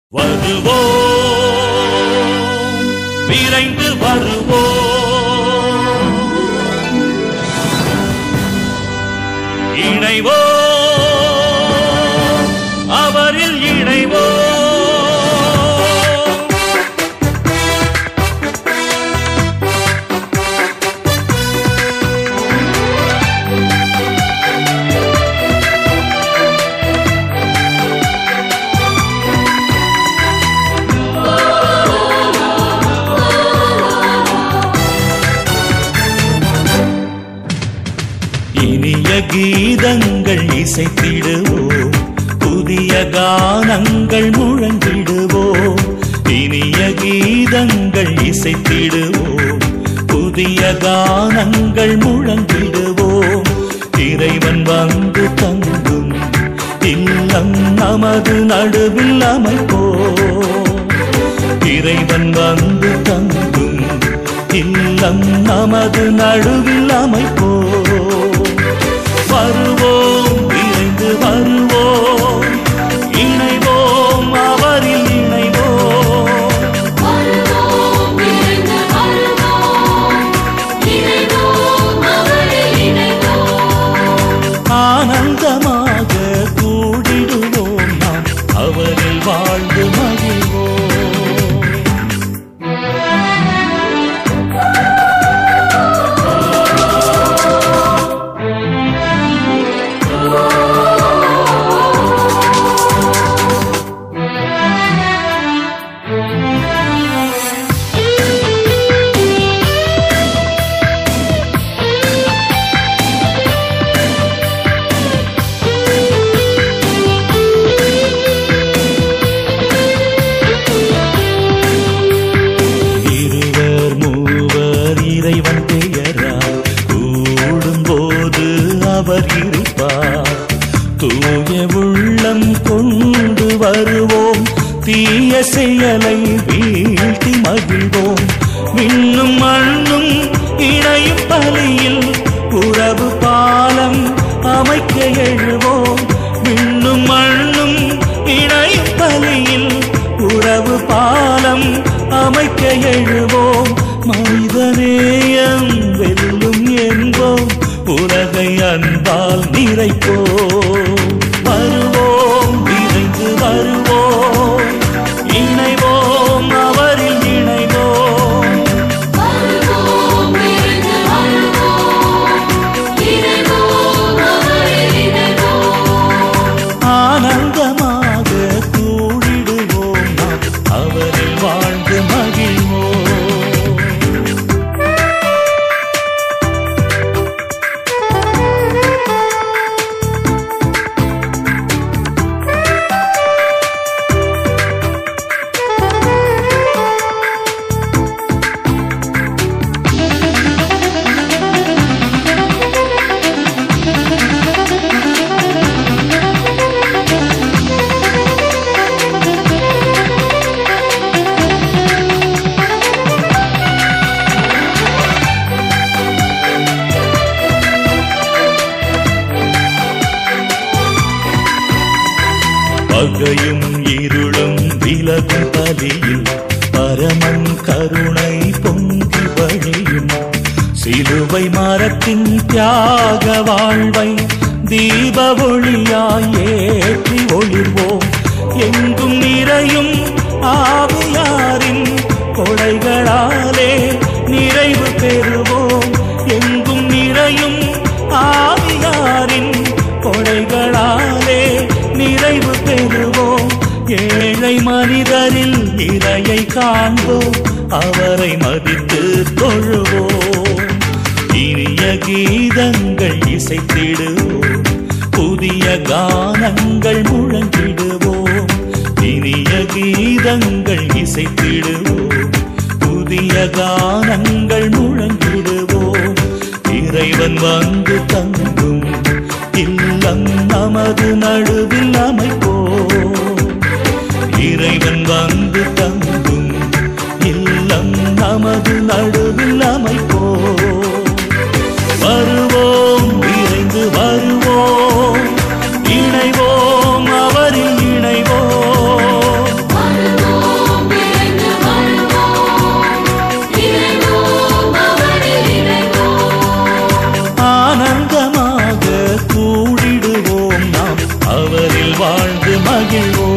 வருவோம் விரைந்து வருவோம் இணைவோம் அவரில் இணைவோம் இனிய கீதங்கள் இசைத்திடுவோம் புதிய கானங்கள் முழங்கிடுவோம் இனிய கீதங்கள் இசைத்திடுவோம் புதிய கானங்கள் முழங்கிடுவோம் இறைவன் வந்து தங்கும் இல்லம் நமது நடுவில் அமைப்போம் இறைவன் வந்து தங்கும் இல்லம் நமது நடுவில் அமைப்போ வருவோம் விரைந்து வருவோம் இணைவோம் அவரில் இணைவோம் வருவோம் விரைந்து வருவோம் இணைவோம் அவரில் இணைவோம் ஆனந்தமாக கூடிடுவோம் நாம் அவரில் வாழ்ந்து மகிழ்வோம் இருவர் மூவர் இறைவன் பெயரால் கூடும்போது அவர் இருப்பார் தூய உள்ளம் கொண்டு வருவோம் தீய செயலை வீழ்த்தி மகிழ்வோம் விண்ணும் மண்ணும் இணையும் பலியில் உறவு பாலம் அமைக்க எழுவோம் விண்ணும் மண்ணும் இணையும் பலியில் உறவு பாலம் அமைக்க எழுவோம் மனிதநேயம் வெல்லும் என்போம் உலகை அன்பால் நிறைப்போம் வருவோம் விரைந்து வருவோம் இணைவோம் அவரில் இணைவோம் வருவோம் விரைந்து வருவோம் இணைவோம் அவரில் இணைவோம் ஆனந்தமாக கூடிடுவோம் நாம் அவரில் வாழ்ந்து மகிழ்வோம் பகையும் இருளும் விலகும் பலியில் பரமன் கருணை பொங்கி வழியும் சிலுவை மரத்தின் தியாக வாழ்வை தீப ஒளியாய் ஏற்றி ஒளிர்வோம் எங்கும் நிறையும் ஆவியாரின் கொடைகளாலே நிறைவு பெறுவோம் எங்கும் நிறையும் ஆவியாரின் கொடைகளாலே நிறைவு பெறுவோம் ஏழை மனிதரில் இறையை காண்போம் அவரை மதித்து தொழுவோம் இனிய கீதங்கள் இசைத்திடுவோம் புதிய கானங்கள் முழங்கிடுவோம் இனிய கீதங்கள் இசைத்திடுவோம் புதிய கானங்கள் முழங்கிடுவோம் இறைவன் வந்து தங்கும் இல்லம் நமது நடுவில் அமைப்போம் இறைவன் வந்து தங்கும் இல்லம் நமது நடுவில் அமைப்போம் வருவோம் விரைந்து வருவோம் இணைவோம் அவரில் இணைவோம் வருவோம் வாழ்ந்து மகிழ்வோம்